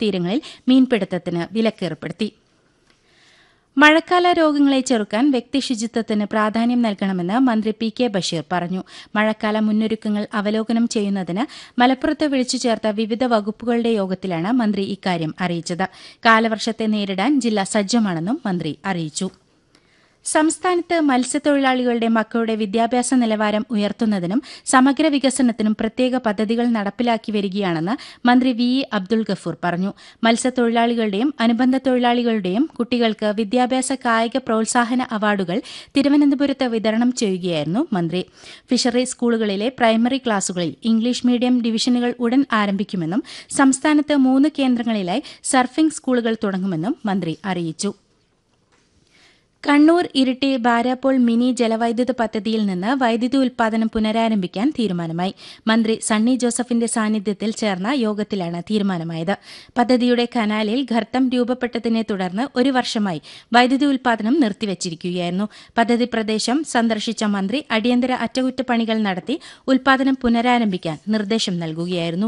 തീരങ്ങളിൽ മീൻപിടുത്തത്തിന് വിലക്കേർപ്പെടുത്തി മഴക്കാല രോഗങ്ങളെ ചെറുക്കാൻ വ്യക്തി ശുചിത്വത്തിന് പ്രാധാന്യം നൽകണമെന്ന് മന്ത്രി പി കെ ബഷീർ പറഞ്ഞു മഴക്കാല മുന്നൊരുക്കങ്ങൾ അവലോകനം ചെയ്യുന്നതിന് മലപ്പുറത്ത് വിളിച്ചു ചേർത്ത വിവിധ വകുപ്പുകളുടെ യോഗത്തിലാണ് മന്ത്രി ഇക്കാര്യം അറിയിച്ചത് കാലവർഷത്തെ നേരിടാൻ ജില്ല സജ്ജമാണെന്നും മന്ത്രി അറിയിച്ചു സംസ്ഥാനത്ത് മത്സ്യത്തൊഴിലാളികളുടെ മക്കളുടെ വിദ്യാഭ്യാസ നിലവാരം ഉയർത്തുന്നതിനും സമഗ്ര വികസനത്തിനും പ്രത്യേക പദ്ധതികൾ നടപ്പിലാക്കി വരികയാണെന്ന് മന്ത്രി വി ഇ അബ്ദുൾ ഗഫൂർ പറഞ്ഞു മത്സ്യത്തൊഴിലാളികളുടെയും അനുബന്ധ തൊഴിലാളികളുടെയും കുട്ടികൾക്ക് വിദ്യാഭ്യാസ കായിക പ്രോത്സാഹന അവാർഡുകൾ തിരുവനന്തപുരത്ത് വിതരണം ചെയ്യുകയായിരുന്നു മന്ത്രി ഫിഷറി സ്കൂളുകളിലെ പ്രൈമറി ക്ലാസുകളിൽ ഇംഗ്ലീഷ് മീഡിയം ഡിവിഷനുകൾ ഉടൻ ആരംഭിക്കുമെന്നും സംസ്ഥാനത്ത് മൂന്ന് കേന്ദ്രങ്ങളിലായി സർഫിംഗ് സ്കൂളുകൾ തുടങ്ങുമെന്നും മന്ത്രി അറിയിച്ചു കണ്ണൂർ ഇരിട്ടി ബാരാപ്പോൾ മിനി ജലവൈദ്യുത പദ്ധതിയിൽ നിന്ന് വൈദ്യുതി ഉൽപാദനം പുനരാരംഭിക്കാൻ തീരുമാനമായി മന്ത്രി സണ്ണി ജോസഫിന്റെ സാന്നിധ്യത്തിൽ ചേർന്ന യോഗത്തിലാണ് തീരുമാനമായത് പദ്ധതിയുടെ കനാലിൽ ഗർത്തം രൂപപ്പെട്ടതിനെ തുടർന്ന് ഒരു വർഷമായി വൈദ്യുതി ഉൽപാദനം നിർത്തിവച്ചിരിക്കുകയായിരുന്നു പദ്ധതി പ്രദേശം സന്ദർശിച്ച മന്ത്രി അടിയന്തര അറ്റകുറ്റപ്പണികൾ നടത്തി ഉൽപാദനം പുനരാരംഭിക്കാൻ നിർദ്ദേശം നൽകുകയായിരുന്നു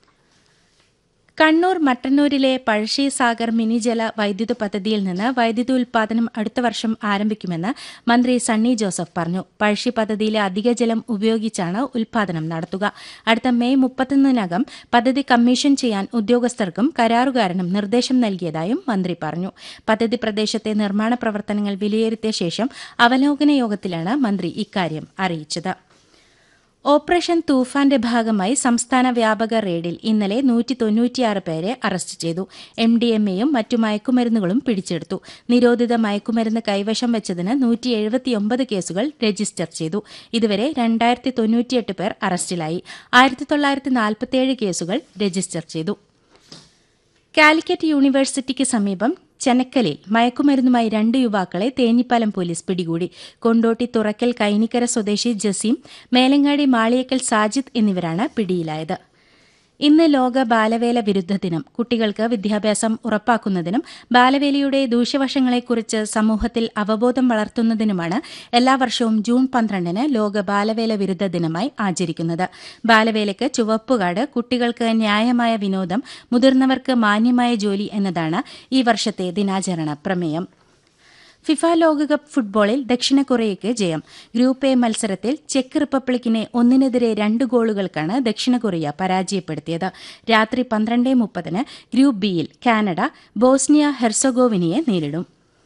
കണ്ണൂർ മട്ടന്നൂരിലെ പഴശ്ശി സാഗർ മിനി ജല വൈദ്യുത പദ്ധതിയിൽ നിന്ന് വൈദ്യുതി ഉൽപാദനം അടുത്ത വർഷം ആരംഭിക്കുമെന്ന് മന്ത്രി സണ്ണി ജോസഫ് പറഞ്ഞു പഴശ്ശി പദ്ധതിയിലെ അധിക ജലം ഉപയോഗിച്ചാണ് ഉൽപാദനം നടത്തുക അടുത്ത മെയ് മുപ്പത്തൊന്നിനകം പദ്ധതി കമ്മീഷൻ ചെയ്യാൻ ഉദ്യോഗസ്ഥർക്കും കരാറുകാരനും നിർദ്ദേശം നൽകിയതായും മന്ത്രി പറഞ്ഞു പദ്ധതി പ്രദേശത്തെ നിർമ്മാണ പ്രവർത്തനങ്ങൾ വിലയിരുത്തിയ ശേഷം അവലോകന യോഗത്തിലാണ് മന്ത്രി ഇക്കാര്യം അറിയിച്ചത് ഓപ്പറേഷൻ തൂഫാന്റെ ഭാഗമായി സംസ്ഥാന വ്യാപക റെയ്ഡിൽ ഇന്നലെ നൂറ്റി തൊണ്ണൂറ്റിയാറ് പേരെ അറസ്റ്റ് ചെയ്തു എം ഡി എം എയും മറ്റു മയക്കുമരുന്നുകളും പിടിച്ചെടുത്തു നിരോധിത മയക്കുമരുന്ന് കൈവശം വെച്ചതിന് നൂറ്റി എഴുപത്തിയൊമ്പത് കേസുകൾ രജിസ്റ്റർ ചെയ്തു ഇതുവരെ രണ്ടായിരത്തി തൊണ്ണൂറ്റിയെട്ട് പേർ അറസ്റ്റിലായി ആയിരത്തി തൊള്ളായിരത്തി നാൽപ്പത്തിയേഴ് കേസുകൾ രജിസ്റ്റർ ചെയ്തു കാലിക്കറ്റ് യൂണിവേഴ്സിറ്റിക്ക് സമീപം ചെനക്കലിൽ മയക്കുമരുന്നുമായി രണ്ട് യുവാക്കളെ തേഞ്ഞിപ്പാലം പോലീസ് പിടികൂടി കൊണ്ടോട്ടി തുറക്കൽ കൈനിക്കര സ്വദേശി ജസീം മേലങ്ങാടി മാളിയക്കൽ സാജിദ് എന്നിവരാണ് പിടിയിലായത് ഇന്ന് ലോക ബാലവേല വിരുദ്ധ ദിനം കുട്ടികൾക്ക് വിദ്യാഭ്യാസം ഉറപ്പാക്കുന്നതിനും ബാലവേലയുടെ ദൂഷ്യവശങ്ങളെക്കുറിച്ച് സമൂഹത്തിൽ അവബോധം വളർത്തുന്നതിനുമാണ് എല്ലാ വർഷവും ജൂൺ പന്ത്രണ്ടിന് ലോക ബാലവേല വിരുദ്ധ ദിനമായി ആചരിക്കുന്നത് ബാലവേലയ്ക്ക് ചുവപ്പുകാട് കുട്ടികൾക്ക് ന്യായമായ വിനോദം മുതിർന്നവർക്ക് മാന്യമായ ജോലി എന്നതാണ് ഈ വർഷത്തെ ദിനാചരണ പ്രമേയം ഫിഫ ലോകകപ്പ് ഫുട്ബോളിൽ ദക്ഷിണ കൊറിയയ്ക്ക് ജയം ഗ്രൂപ്പ് എ മത്സരത്തിൽ ചെക്ക് റിപ്പബ്ലിക്കിനെ ഒന്നിനെതിരെ രണ്ട് ഗോളുകൾക്കാണ് ദക്ഷിണ കൊറിയ പരാജയപ്പെടുത്തിയത് രാത്രി പന്ത്രണ്ട് മുപ്പതിന് ഗ്രൂപ്പ് ബിയിൽ കാനഡ ബോസ്നിയ ഹെർസഗോവിനിയെ നേരിടും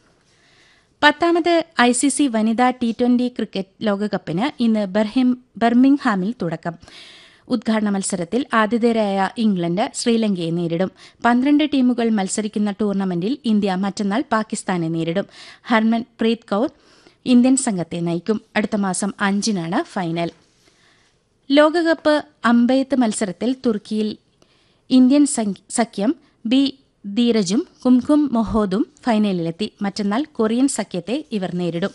പത്താമത് ഐ സി സി വനിതാ ടി ട്വന്റി ക്രിക്കറ്റ് ലോകകപ്പിന് ഇന്ന് ബർമിംഗ്ഹാമിൽ തുടക്കം ഉദ്ഘാടന മത്സരത്തിൽ ആതിഥേയരായ ഇംഗ്ലണ്ട് ശ്രീലങ്കയെ നേരിടും പന്ത്രണ്ട് ടീമുകൾ മത്സരിക്കുന്ന ടൂർണമെന്റിൽ ഇന്ത്യ മറ്റന്നാൾ പാകിസ്ഥാനെ നേരിടും ഹർമൻ പ്രീത് കൌർ ഇന്ത്യൻ സംഘത്തെ നയിക്കും അടുത്ത മാസം അഞ്ചിനാണ് ഫൈനൽ ലോകകപ്പ് അമ്പെയ്ത്ത് മത്സരത്തിൽ തുർക്കിയിൽ ഇന്ത്യൻ സഖ്യം ബി ധീരജും കുംകും മൊഹോദും ഫൈനലിലെത്തി മറ്റന്നാൾ കൊറിയൻ സഖ്യത്തെ ഇവർ നേരിടും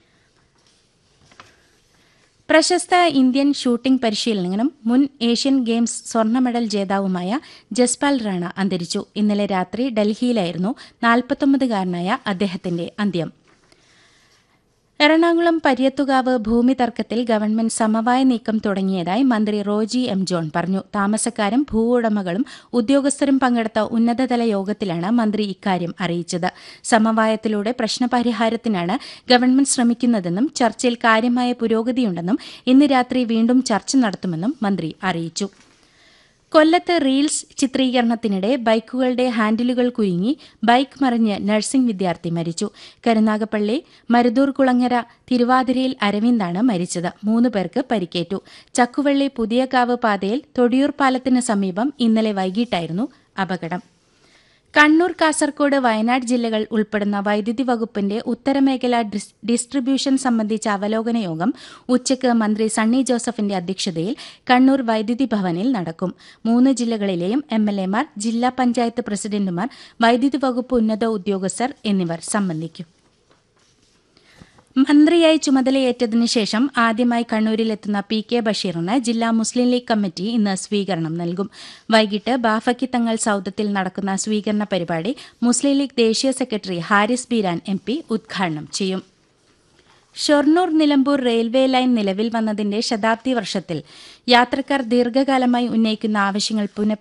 പ്രശസ്ത ഇന്ത്യൻ ഷൂട്ടിംഗ് പരിശീലകനും മുൻ ഏഷ്യൻ ഗെയിംസ് സ്വർണ്ണ മെഡൽ ജേതാവുമായ ജസ്പാൽ റാണ അന്തരിച്ചു ഇന്നലെ രാത്രി ഡൽഹിയിലായിരുന്നു നാൽപ്പത്തൊമ്പതുകാരനായ അദ്ദേഹത്തിന്റെ അന്ത്യം എറണാകുളം പര്യത്തുകാവ് ഭൂമി തർക്കത്തിൽ ഗവൺമെന്റ് സമവായ നീക്കം തുടങ്ങിയതായി മന്ത്രി റോജി എം ജോൺ പറഞ്ഞു താമസക്കാരും ഭൂവുടമകളും ഉദ്യോഗസ്ഥരും പങ്കെടുത്ത ഉന്നതതല യോഗത്തിലാണ് മന്ത്രി ഇക്കാര്യം അറിയിച്ചത് സമവായത്തിലൂടെ പ്രശ്നപരിഹാരത്തിനാണ് ഗവൺമെന്റ് ശ്രമിക്കുന്നതെന്നും ചർച്ചയിൽ കാര്യമായ പുരോഗതിയുണ്ടെന്നും ഇന്ന് രാത്രി വീണ്ടും ചർച്ച നടത്തുമെന്നും മന്ത്രി അറിയിച്ചു കൊല്ലത്ത് റീൽസ് ചിത്രീകരണത്തിനിടെ ബൈക്കുകളുടെ ഹാൻഡിലുകൾ കുരുങ്ങി ബൈക്ക് മറിഞ്ഞ് നഴ്സിംഗ് വിദ്യാർത്ഥി മരിച്ചു കരുനാഗപ്പള്ളി മരുതൂർ കുളങ്ങര തിരുവാതിരയിൽ അരവിന്ദാണ് മരിച്ചത് മൂന്ന് പേർക്ക് പരിക്കേറ്റു ചക്കുവള്ളി പുതിയകാവ് പാതയിൽ തൊടിയൂർ പാലത്തിന് സമീപം ഇന്നലെ വൈകിട്ടായിരുന്നു അപകടം കണ്ണൂർ കാസർകോട് വയനാട് ജില്ലകൾ ഉൾപ്പെടുന്ന വൈദ്യുതി വകുപ്പിന്റെ ഉത്തരമേഖല ഡിസ്ട്രിബ്യൂഷൻ സംബന്ധിച്ച അവലോകന യോഗം ഉച്ചയ്ക്ക് മന്ത്രി സണ്ണി ജോസഫിന്റെ അധ്യക്ഷതയിൽ കണ്ണൂർ വൈദ്യുതി ഭവനിൽ നടക്കും മൂന്ന് ജില്ലകളിലെയും എംഎൽഎമാർ ജില്ലാ പഞ്ചായത്ത് പ്രസിഡന്റുമാർ വൈദ്യുതി വകുപ്പ് ഉന്നത ഉദ്യോഗസ്ഥർ എന്നിവർ സംബന്ധിക്കും മന്ത്രിയായി ചുമതലയേറ്റതിനു ശേഷം ആദ്യമായി കണ്ണൂരിലെത്തുന്ന പി കെ ബഷീറിന് ജില്ലാ മുസ്ലിം ലീഗ് കമ്മിറ്റി ഇന്ന് സ്വീകരണം നൽകും വൈകിട്ട് ബാഫക്കി തങ്ങൾ സൌദത്തിൽ നടക്കുന്ന സ്വീകരണ പരിപാടി മുസ്ലിം ലീഗ് ദേശീയ secretary Haris Beeran M P ഉദ്ഘാടനം ചെയ്യും ഷൊർണൂർ നിലമ്പൂർ റെയിൽവേ ലൈൻ നിലവിൽ വന്നതിന്റെ ശതാബ്ദി വർഷത്തിൽ യാത്രക്കാർ ദീർഘകാലമായി ഉന്നയിക്കുന്ന ആവശ്യങ്ങൾ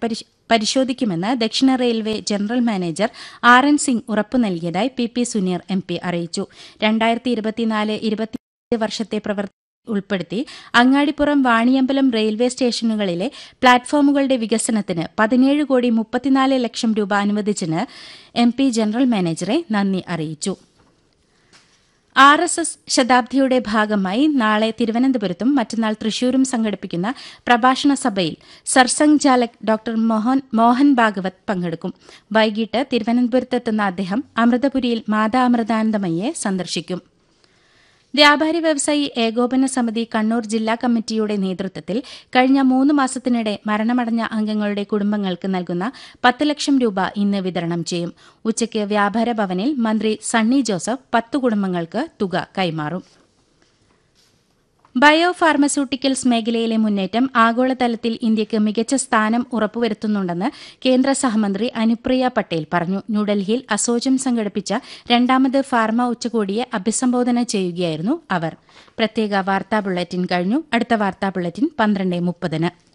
പരിശോധിക്കുമെന്ന് ദക്ഷിണ railway general manager R N Singh ഉറപ്പു നൽകിയതായി P P Suneer M P അറിയിച്ചു രണ്ടായിരത്തി ഇരുപത്തിനാല് ഇരുപത്തി വർഷത്തെ പ്രവർത്തി ഉൾപ്പെടുത്തി അങ്ങാടിപ്പുറം വാണിയമ്പലം റെയിൽവേ സ്റ്റേഷനുകളിലെ പ്ലാറ്റ്ഫോമുകളുടെ വികസനത്തിന് പതിനേഴ് കോടി മുപ്പത്തിനാല് ലക്ഷം രൂപ അനുവദിച്ചതിന് എം പി ജനറൽ മാനേജറെ നന്ദി അറിയിച്ചു ആർ എസ് എസ് ശതാബ്ദിയുടെ ഭാഗമായി നാളെ തിരുവനന്തപുരത്തും മറ്റന്നാൾ തൃശൂരും സംഘടിപ്പിക്കുന്ന പ്രഭാഷണ സഭയിൽ സർസംഘ് ചാലക് ഡോക്ടർ മോഹൻ മോഹൻ ഭാഗവത് പങ്കെടുക്കും വൈകിട്ട് തിരുവനന്തപുരത്തെത്തുന്ന അദ്ദേഹം അമൃതപുരിയിൽ മാതാ അമൃതാനന്ദമയ്യെ സന്ദർശിക്കും വ്യാപാരി വ്യവസായി ഏകോപന സമിതി കണ്ണൂർ ജില്ലാ കമ്മിറ്റിയുടെ നേതൃത്വത്തിൽ കഴിഞ്ഞ മൂന്ന് മാസത്തിനിടെ മരണമടഞ്ഞ അംഗങ്ങളുടെ കുടുംബങ്ങൾക്ക് നൽകുന്ന പത്ത് ലക്ഷം രൂപ ഇന്ന് വിതരണം ചെയ്യും ഉച്ചയ്ക്ക് വ്യാപാര ഭവനിൽ മന്ത്രി സണ്ണി ജോസഫ് പത്ത് കുടുംബങ്ങൾക്ക് തുക കൈമാറും ബയോ ഫാർമസ്യൂട്ടിക്കൽസ് മേഖലയിലെ മുന്നേറ്റം ആഗോളതലത്തിൽ ഇന്ത്യയ്ക്ക് മികച്ച സ്ഥാനം ഉറപ്പുവരുത്തുന്നുണ്ടെന്ന് കേന്ദ്ര സഹമന്ത്രി അനുപ്രിയ പട്ടേൽ പറഞ്ഞു ന്യൂഡൽഹിയിൽ അസോചം സംഘടിപ്പിച്ച രണ്ടാമത് ഫാർമ ഉച്ചകോടിയെ അഭിസംബോധന ചെയ്യുകയായിരുന്നു അവർ പ്രത്യേക വാർത്താ ബുള്ളറ്റിൻ കഴിഞ്ഞു അടുത്ത വാർത്താ ബുള്ളറ്റിൻ പന്ത്രണ്ട് മുപ്പതിന്